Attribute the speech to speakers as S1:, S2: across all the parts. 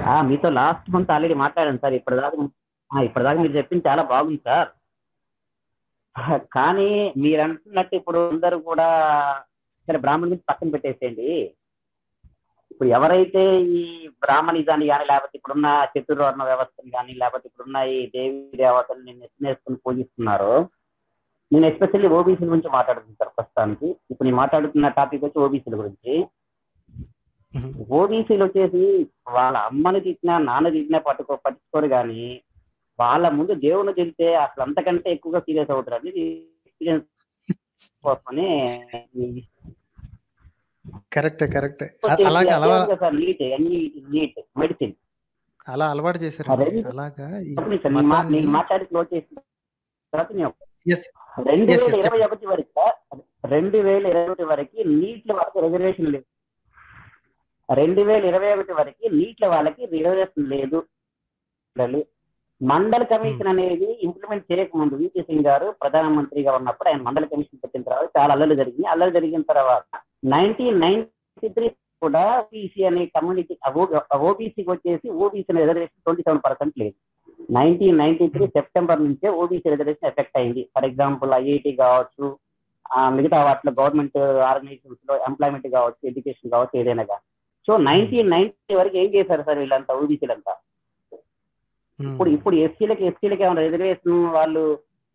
S1: ఆ, మీతో last month already మాట్లాడాను సార్ ఇప్పటిదాకా ఆ, ఇప్పటిదాకా మీరు చెప్పింది చాలా బాగుంది సార్ కానీ మీరు అంటున్నట్టు ఇప్పుడు అందరూ కూడా సరే బ్రాహ్మణ గురించి పక్కన పెట్టేసేయండి ఇప్పుడు ఎవరైతే ఈ బ్రాహ్మణిజాన్ని కానీ లేకపోతే ఇప్పుడున్న చతుర్వర్ణ వ్యవస్థని కానీ లేకపోతే ఇప్పుడున్న ఈ దేవి దేవతల్ని నెత్తినేసుకుని పూజిస్తున్నారో నేను ఎస్పెషల్లీ ఓబీసీల గురించి మాట్లాడుతున్నాను సార్ ప్రస్తుతానికి ఇప్పుడు నేను మాట్లాడుతున్న టాపిక్ వచ్చి ఓబీసీల గురించి ఓబీసీలు వచ్చేసి వాళ్ళ అమ్మని తిట్టినా నాన్న తిట్టినా పట్టుకో పట్టించుకోరు కానీ వాళ్ళ ముందు దేవుని తిడితే అసలు అంతకంటే ఎక్కువగా సీరియస్ అవుతారు అనేది ఎక్స్పీరియన్స్ కోసమని
S2: కరెక్టే కరెక్టే అలాగే అలా
S1: సార్ నీట్ నీట్ మెడిసిన్
S2: అలా అలవాటు చేశారు
S1: అదే.
S2: అలాగా ఈ
S1: నేను మా-
S2: మతాన్ని-
S1: నేను మాట్లాడి క్లోజ్ చేసిన తర్వాత నేను
S2: Yes.
S1: రెండు
S2: Yes,
S1: వేల
S2: yes,
S1: ఇరవై ఒకటి వరకు రెండు వేల ఇరవై ఒకటి వరకు నీట్ల వరకు రిజర్వేషన్ లేదు రెండు వేల ఇరవై ఒకటి వరకు నీట్ల వాళ్ళకి రిజర్వేషన్ లేదు లేదు. మండల కమిషన్ అనేది ఇంప్లిమెంట్ చేయకముందు విపి సింగ్ గారు ప్రధానమంత్రిగా ఉన్నప్పుడు ఆయన మండల కమిషన్ పెట్టిన తర్వాత చాలా అల్లలు జరిగింది అల్లలు జరిగిన తర్వాత నైన్టీన్ నైన్టీ త్రీ కూడా ఓబీసీ అనే కమ్యూనిటీ ఓబీసీకి వచ్చేసి OBC reservation twenty seven percent లేదు నైన్టీన్ నైన్టీ త్రీ సెప్టెంబర్ నుంచే ఓబీసీ రిజర్వేషన్ ఎఫెక్ట్ అయింది ఫర్ ఎగ్జాంపుల్ ఐఐటి కావచ్చు ఆ, మిగతా వాటిలో గవర్నమెంట్ ఆర్గనైజేషన్స్ లో ఎంప్లాయ్మెంట్ కావచ్చు ఎడ్యుకేషన్ కావచ్చు ఏదైనా కానీ సో నైన్టీన్ నైన్టీ వరకు ఏం చేశారు సార్ వీళ్ళంతా ఓబీసీలంతా
S2: ఉమ్.
S1: ఇప్పుడు ఇప్పుడు ఎస్సీలకి ఎస్సీలకి ఏమైనా రిజర్వేషన్ వాళ్ళు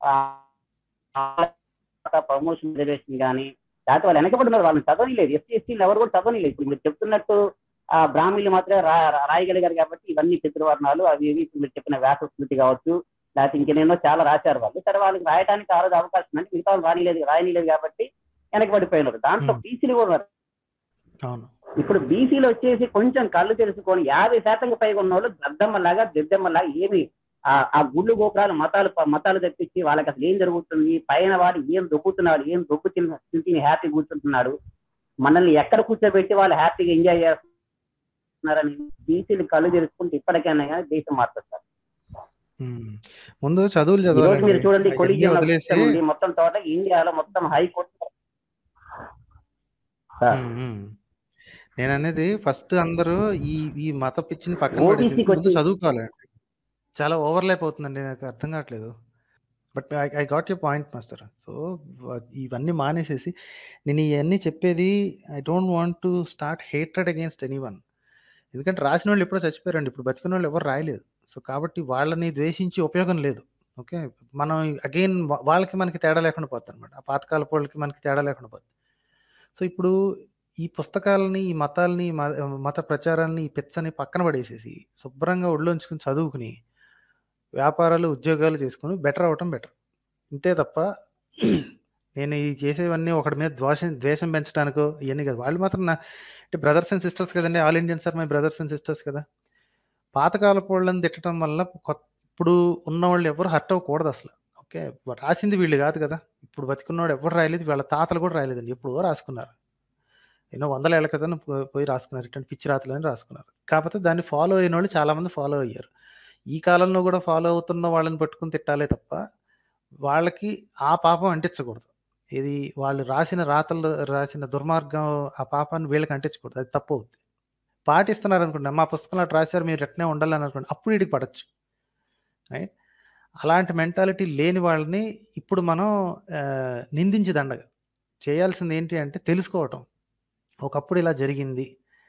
S1: ప్రమోషన్ రిజర్వేషన్ కానీ లేకపోతే వాళ్ళు వెనకబడినారు వాళ్ళని చదవలేదు ఎస్సీ ఎస్సీలు ఎవరు కూడా చదవలేదు ఇప్పుడు మీరు చెప్తున్నట్టు ఆ బ్రాహ్మణులు మాత్రమే రా రా- రాయగలిగారు కాబట్టి ఇవన్నీ పితృవర్ణాలు అవి ఇవి ఇప్పుడు మీరు చెప్పిన వ్యాస స్మృతి కావచ్చు లేకపోతే ఇంకేనేమో చాలా రాశారు వాళ్ళు సరే వాళ్ళకి రాయడానికి ఆ రోజు అవకాశం అంటే మిగతా వాళ్ళు రానిలేదు రాయనిలేదు కాబట్టి వెనకబడిపోయినారు దాంట్లో
S2: Hmm.
S1: బీసీలు కూడా ఉన్నారు.
S2: అవును
S1: ఇప్పుడు బీసీలు వచ్చేసి కొంచెం కళ్ళు తెలుసుకొని యాభై శాతంకి పైగా ఉన్న వాళ్ళు దద్దమ్మలాగా దిద్దమ్మలాగా ఏమి ఆ ఆ గుళ్ళు గోపురాలు మతాలు మతాలు తెప్పించి వాళ్ళకి అసలు ఏం జరుగుతుంది పైన వాడు ఏం దొబ్బుతున్నాడు ఏం దొబ్బు తిని తిని హ్యాపీ కూర్చుంటున్నాడు మనల్ని ఎక్కడ కూర్చోబెట్టి వాళ్ళు హ్యాపీగా ఎంజాయ్ చేస్తున్నారని బీసీలు కళ్ళు తెరుచుకుంటే ఇప్పటికైనా కానీ దేశం మారుతుంది
S2: ఉమ్. ముందు చదువులు
S1: ఈ రోజు మీరు చూడండి
S2: చదవాలి
S1: కొలిజియం
S2: వదిలేసి
S1: ఉంది మొత్తం తోట ఇండియాలో మొత్తం హైకోర్టు సార్
S2: ఉమ్, ఉమ్. నేను అనేది ఫస్ట్ అందరూ ఈ ఈ మత పిచ్చిని పక్కన
S1: OBC
S2: పడేసేసి
S1: కి
S2: ముందు
S1: వచ్చి-
S2: చదువుకోవాలండి చాలా ఓవర్లాప్ అవుతుందండి నాకు అర్థం కావట్లేదు but I I got you point master so ఇవన్నీ మానేసేసి నేను ఇవన్నీ చెప్పేది I don't want to start hatred against any one ఎందుకంటే రాసిన వాళ్ళు ఎప్పుడో చచ్చిపోయారండి ఇప్పుడు బతికిన వాళ్ళు ఎవరు రాయలేదు సో కాబట్టి వాళ్ళని ద్వేషించి ఉపయోగం లేదు ఓకే మనం అగైన్ వాళ్ళకి మనకి తేడా లేకుండా పోతుంది అనమాట ఆ పాతకాలపు వాళ్ళకి మనకి తేడా లేకుండా పోతుంది సో ఇప్పుడు ఈ పుస్తకాలని ఈ మతాలని ఈ మ- మత ప్రచారాన్ని ఈ పిచ్చని పక్కన పడేసేసి శుభ్రంగా ఒళ్ళొంచుకుని చదువుకుని వ్యాపారాలు ఉద్యోగాలు చేసుకుని బెటర్ అవటం బెటర్ ఇంతే తప్ప నేను ఈ చేసేవన్నీ ఒకటి మీద ద్వేషం ద్వేషం పెంచడానికో ఇవన్నీ కదా వాళ్ళు మాత్రం నా అంటే బ్రదర్స్ అండ్ సిస్టర్స్ కదండి all Indians are my brothers and sisters కదా పాతకాలపు వాళ్ళని తిట్టడం వల్ల కొత్త ఇప్పుడు ఉన్న వాళ్ళు ఎవరు హర్ట్ అవ్వకూడదు అసలు ఓకే రాసింది వీళ్ళు కాదు కదా ఇప్పుడు బతికున్నవాడు ఎవరు రాయలేదు వాళ్ళ తాతలు కూడా రాయలేదండి ఎప్పుడో రాసుకున్నారు ఎన్నో వందల ఏళ్ళ క్రితం పో- పోయి రాసుకున్నారు ఇటువంటి పిచ్చి రాతలు అని రాసుకున్నారు కాకపోతే దాన్ని ఫాలో అయిన వాళ్ళు చాలా మంది ఫాలో అయ్యారు ఈ కాలంలో కూడా ఫాలో అవుతున్న వాళ్ళని పట్టుకుని తిట్టాలే తప్ప వాళ్ళకి ఆ పాపం అంటించకూడదు ఇది వాళ్ళు రాసిన రాతలు రాసిన దుర్మార్గం ఆ పాపాన్ని వీళ్ళకి అంటించకూడదు అది తప్పు అవుతుంది పాటిస్తున్నారు అనుకోండి మా పుస్తకంలో అట్లా రాశారు మీరు ఎట్నే ఉండాలని అనుకోండి అప్పుడు వీడికి పడచ్చు రైట్ అలాంటి మెంటాలిటీ లేని వాళ్ళని ఇప్పుడు మనం ఆ, నిందించి దండగ చేయాల్సింది ఏంటి అంటే తెలుసుకోవటం ఒకప్పుడు ఇలా జరిగింది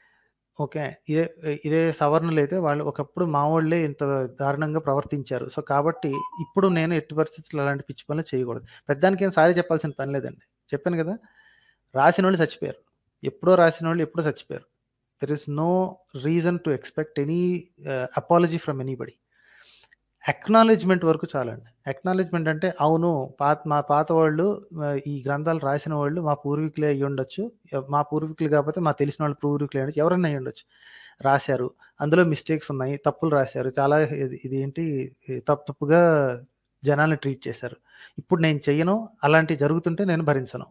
S2: ఓకే ఇదే ఇదే సవర్ణులు అయితే వాళ్ళు ఒకప్పుడు మా వాళ్ళే ఇంత దారుణంగా ప్రవర్తించారు సో కాబట్టి ఇప్పుడు నేను ఎట్టి పరిస్థితుల్లో అలాంటి పిచ్చి పనులు చేయకూడదు పెద్దానికి ఏం సారీ చెప్పాల్సిన పని లేదండి చెప్పాను కదా రాసిన వాళ్ళు చచ్చిపోయారు ఎప్పుడో రాసిన వాళ్ళు ఎప్పుడో చచ్చిపోయారు there is no reason to expect any apology from anybody acknowledgement వరకు చాలండి అక్నాలెడ్జ్మెంట్ అంటే అవును పాత మా పాత వాళ్ళు ఆ, ఈ గ్రంథాలు రాసిన వాళ్ళు మా పూర్వీకులే అయ్యి ఉండొచ్చు ఎ- మా పూర్వీకులు కాకపోతే మా తెలిసిన వాళ్ళు పూర్వీకులే ఉండొచ్చు ఎవరైనా అయ్యి ఉండొచ్చు రాశారు అందులో మిస్టేక్స్ ఉన్నాయి తప్పులు రాశారు చాలా ఇది ఇది ఏంటి ఈ తప్పు తప్పుగా జనాల్ని ట్రీట్ చేశారు ఇప్పుడు నేను చెయ్యను అలాంటివి జరుగుతుంటే నేను భరించను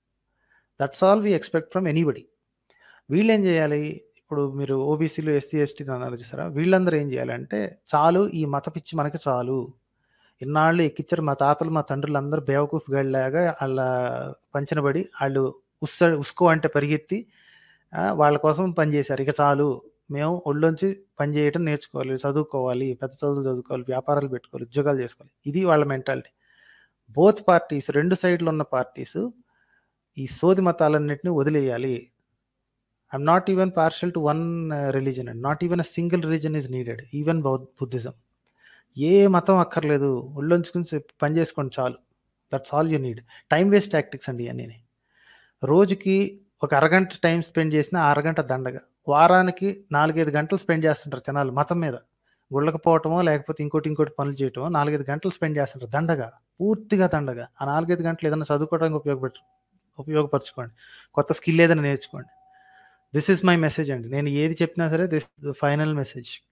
S2: that's all we expect from anybody వీళ్ళు ఏం చేయాలి ఇప్పుడు మీరు ఓబీసీలు ఎస్సీ ఎస్టీ అన్నారు చూసారా వీళ్ళందరూ ఏం చేయాలంటే చాలు ఈ మత పిచ్చి మనకి చాలు ఇన్నాళ్ళు ఎక్కిచ్చారు మా తాతలు మా తండ్రులు అందరూ బేవకూఫ్ గడిలాగా వాళ్ళ పంచనబడి వాళ్ళు ఉస్స ఉసుకో అంటే పరిగెత్తి ఆ, వాళ్ళ కోసం పనిచేశారు ఇక చాలు మేము ఒళ్ళొంచి పని చేయటం నేర్చుకోవాలి చదువుకోవాలి పెద్ద చదువులు చదువుకోవాలి వ్యాపారాలు పెట్టుకోవాలి ఉద్యోగాలు చేసుకోవాలి ఇది వాళ్ళ మెంటాలిటీ బోత్ పార్టీస్ రెండు సైడ్లు ఉన్న పార్టీస్ ఈ సోది మతాలన్నింటినీ వదిలేయాలి I'm not even partial to one religion and not even a single religion is needed even Buddhism ఏ మతం అక్కర్లేదు ఒళ్ళొంచుకుని చెప్పి పని చేసుకోండి చాలు that's all you need time waste tactics అండి అన్నీ రోజుకి ఒక అరగంట టైం స్పెండ్ చేసిన ఆ అరగంట దండగా వారానికి నాలుగైదు గంటలు స్పెండ్ చేస్తుంటారు జనాలు మతం మీద గుళ్ళకి పోవటమో లేకపోతే ఇంకోటి ఇంకోటి పనులు చేయటమో నాలుగైదు గంటలు స్పెండ్ చేస్తుంటారు దండగా పూర్తిగా దండగా ఆ నాలుగైదు గంటలు ఏదైనా చదువుకోవడానికి ఉపయోగపెట్టు ఉపయోగపరచుకోండి కొత్త స్కిల్ ఏదైనా నేర్చుకోండి దిస్ ఇస్ మై మెసేజ్ అండి నేను ఏది చెప్పినా సరే దిస్ ఫైనల్ మెసేజ్